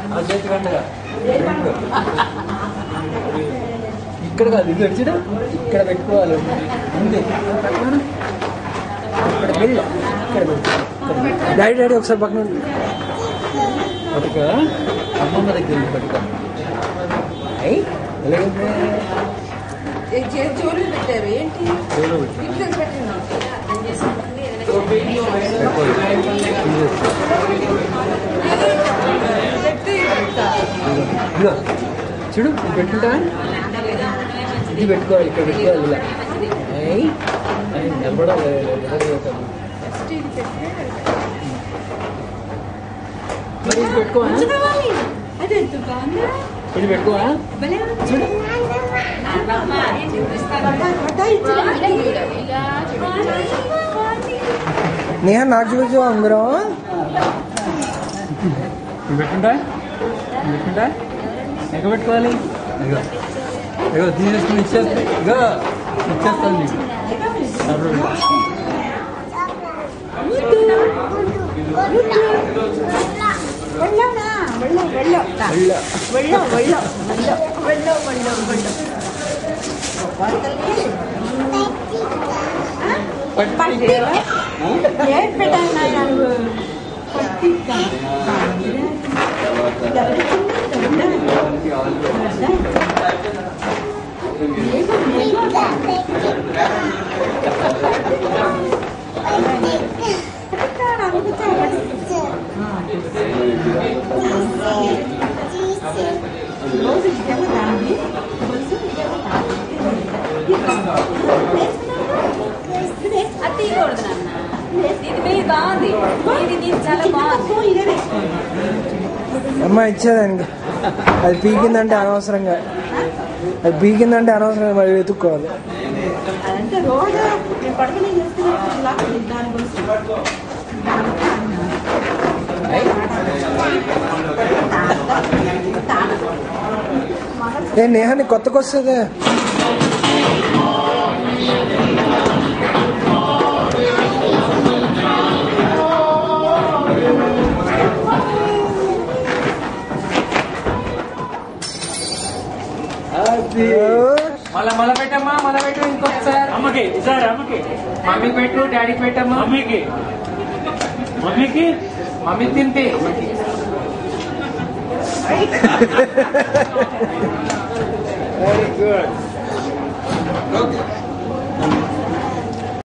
ఆ చేతి గంటగా ఇక్కడ కాదు ఇది వచ్చిన ఇక్కడ పెట్టుకోవాలి ఉంది పట్టుకోను. ఇక్కడ వెళ్ళ ఇక్కడ పెట్టు. ఇక్కడ పెట్టు. డాడీ డాడీ ఒకసారి పక్కన ఉండు. పట్టుకో అమ్మమ్మ దగ్గర ఉంది పట్టుకో అయ్యి ఎలాగైంది చెవులు పెట్టారు ఏంటి చెవులో పెట్టు. ఇక్కడ పెట్టండి పెట్టి పెడతా. ఇదిగో చూడు ఇది పెట్టుకుంటా ఇది పెట్టుకోవాలి ఇక్కడ పెట్టుకోవాలి ఇలా ఏయ్ అని నిలబడాలి నిలబడగలుగుతాను. ఫస్ట్ ఇది పెట్టి మరి ఇది పెట్టుకోవా ఉంచుకోవాలి. అది ఎంత బాగుందా ఇది పెట్టుకోవా భలే ఉంది. పడ్డా, పడ్డా ఇచ్చిన. నేహ నాకు చూపించు ఉంగరం ఇది పెట్టుకుంటా ఇది పెట్టుకుంటా ఎక్కడ పెట్టుకోవాలి ఇగో ఇగో తీసేసుకుని ఇచ్చేస్తా ఇగో ఇచ్చేస్తాను నీకు అప్పుడు వెళ్ళనా? వెళ్ళు, వెళ్ళు. రా. వెళ్ళ. వెళ్ళు, వెళ్ళు, వెళ్ళు, వెళ్ళు, వెళ్ళు, వెళ్ళు. వార్తల్ని? ఆ? పట్టి. ఏం పెట్టాను నాయనా నువ్వు? పట్టి. రోజు ఇదేమో దాన్ని రోజు ఇదేమో దాన్ని అది తీయకూడదు నాన్న ఇది మీ బాగుంది ఇది నీకు చాలా బాగుంది ఇదే వేసుకోండి అమ్మ ఇచ్చేదానికి అది పీకిందంటే అనవసరంగా అది పీకిందంటే అనవసరంగా మరి వెతుక్కోవాలి అదంటే రోజు నేను పడుకుని చేస్తున్నప్పుడు దానికోసం ఏ నేహ నీకు కొత్తకు వస్తుంది మళ్ళా మళ్ళా పెట్టమ్మా మళ్ళా పెట్టు ఇంకొకసారి అమ్మకి ఈసారి అమ్మకి మమ్మీకి పెట్టు డాడీకి పెట్టమ్మా మమ్మీకి మమ్మీకి మమ్మీ తింటే వెరీ గుడ్